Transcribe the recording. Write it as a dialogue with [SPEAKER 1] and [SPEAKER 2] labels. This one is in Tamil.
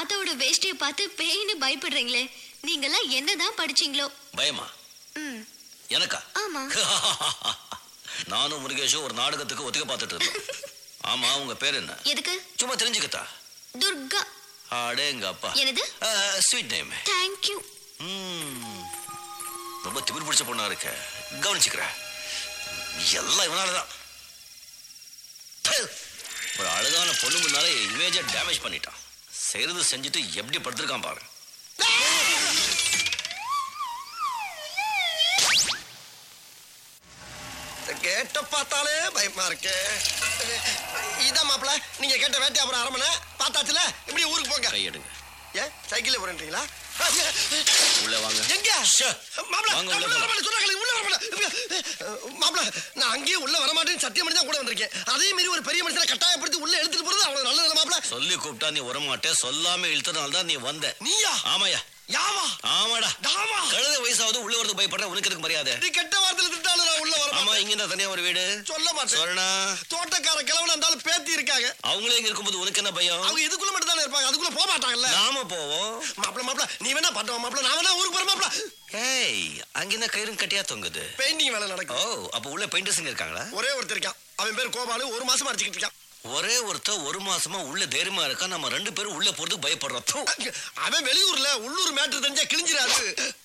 [SPEAKER 1] தாத்தாவோட வேஷ்டிய பார்த்து பேய்னு பயப்படுறீங்களே நீங்கெல்லாம் என்னதான் படிச்சீங்களோ
[SPEAKER 2] பயமா
[SPEAKER 1] ம்
[SPEAKER 2] எனக்கா
[SPEAKER 1] ஆமா
[SPEAKER 2] நானும் முருகேஷும் ஒரு நாடகத்துக்கு ஒத்துக்க பார்த்துட்டு இருந்தோம் ஆமா உங்க பேர் என்ன
[SPEAKER 1] எதுக்கு
[SPEAKER 2] சும்மா தெரிஞ்சுக்கத்தா
[SPEAKER 1] துர்கா
[SPEAKER 2] அடே எங்க அப்பா
[SPEAKER 1] என்னது
[SPEAKER 2] ஸ்வீட் நேம்
[SPEAKER 1] தேங்க்யூ
[SPEAKER 2] ரொம்ப திமிர் பிடிச்ச பொண்ணா இருக்க கவனிச்சுக்கிறேன் எல்லாம் இவனாலதான் ப்பு. ஒரு அழகான பொண்ணு முன்னாலே இமேஜை டேமேஜ் பண்ணிட்டான் செய்யறது செஞ்சுட்டு எப்படி படுத்திருக்கான் பாரு
[SPEAKER 3] கேட்ட பார்த்தாலே பயமா இருக்கு இதான் மாப்பிள நீங்க கேட்ட வேட்டை அப்புறம் அரமனை பார்த்தாச்சுல இப்படி ஊருக்கு போங்க
[SPEAKER 2] கையெடுங்க
[SPEAKER 3] ஏன் சைக்கிள்ல போறீங்களா
[SPEAKER 2] உள்ள வாங்க
[SPEAKER 3] எங்க
[SPEAKER 2] ஷே.
[SPEAKER 3] மாப்பிள
[SPEAKER 2] வாங்க உள்ள
[SPEAKER 3] உள்ள
[SPEAKER 2] போலாம்.
[SPEAKER 3] வரமாட்டேன் சொன்னாங்களே உள்ள வரமாட்டேன் மாப்பிள நான் அங்கேயே உள்ள வரமாட்டேன்னு சத்தியம் பண்ணி தான் கூட வந்திருக்கேன் அதே மாதிரி ஒரு பெரிய மனுஷனை கட்டாயப்படுத்தி உள்ள எடுத்துட்டு போறது அவ்வளவு நல்லது மாப்பிள
[SPEAKER 2] சொல்லி கூப்பிட்டா நீ வரமாட்டே சொல்லாம இழுத்ததுனால தான் நீ வந்த
[SPEAKER 3] நீயா
[SPEAKER 2] ஆமாயா
[SPEAKER 3] யாவா
[SPEAKER 2] ஆமாடா
[SPEAKER 3] தாமா
[SPEAKER 2] கழுத வயசாவது உள்ள வரதுக்கு பயப்படுற உனக்கு எதுக்கு மரியாதை
[SPEAKER 3] நீ கெட்ட வார்த்தையில திட்டாலும் நான் உள்ள வர
[SPEAKER 2] ஆமா
[SPEAKER 3] மாட்டேன்
[SPEAKER 2] இங்க தான் தனியா ஒரு வீடு
[SPEAKER 3] சொல்ல மாட்டேன்
[SPEAKER 2] சொல்லணா
[SPEAKER 3] தோட்டக்கார கிழவன் இருந்தாலும் பேத்தி இருக்காங்க
[SPEAKER 2] அவங்களே இங்க இருக்கும்போது உனக்கு என்ன பயம்
[SPEAKER 3] அவங்க இதுக்குள்ள மட்டும் தானே இருப்பாங்க அதுக்குள்ள போக மாட்டாங்கல்ல
[SPEAKER 2] நாம போவோம்
[SPEAKER 3] மாப்பிள மாப்பிள நீ வேணா பண்ற மாப்பிள நான் வேணா ஊருக்கு போற மாப்பிள
[SPEAKER 2] ஏய் அங்க என்ன கயிறும் கட்டியா தொங்குது
[SPEAKER 3] பெயிண்டிங் வேலை
[SPEAKER 2] ஓ
[SPEAKER 3] நடக்கும்
[SPEAKER 2] அப்ப உள்ள பெயிண்டர்ஸுங்க இருக்காங்களா
[SPEAKER 3] ஒரே ஒருத்தர் இருக்கான் அவன் பேர் கோபாலு ஒரு மாசமா அடிச்சுக்கிட்டு இருக்கான்
[SPEAKER 2] ஒரே ஒருத்தர் ஒரு மாசமா உள்ள தைரியமா இருக்கா நம்ம ரெண்டு பேரும் உள்ள போறதுக்கு பயப்படுறோம் தூ.
[SPEAKER 3] அவன் வெளியூர்ல உள்ளூர் மேட்ரு தெரிஞ்சா கிழிஞ்சிராது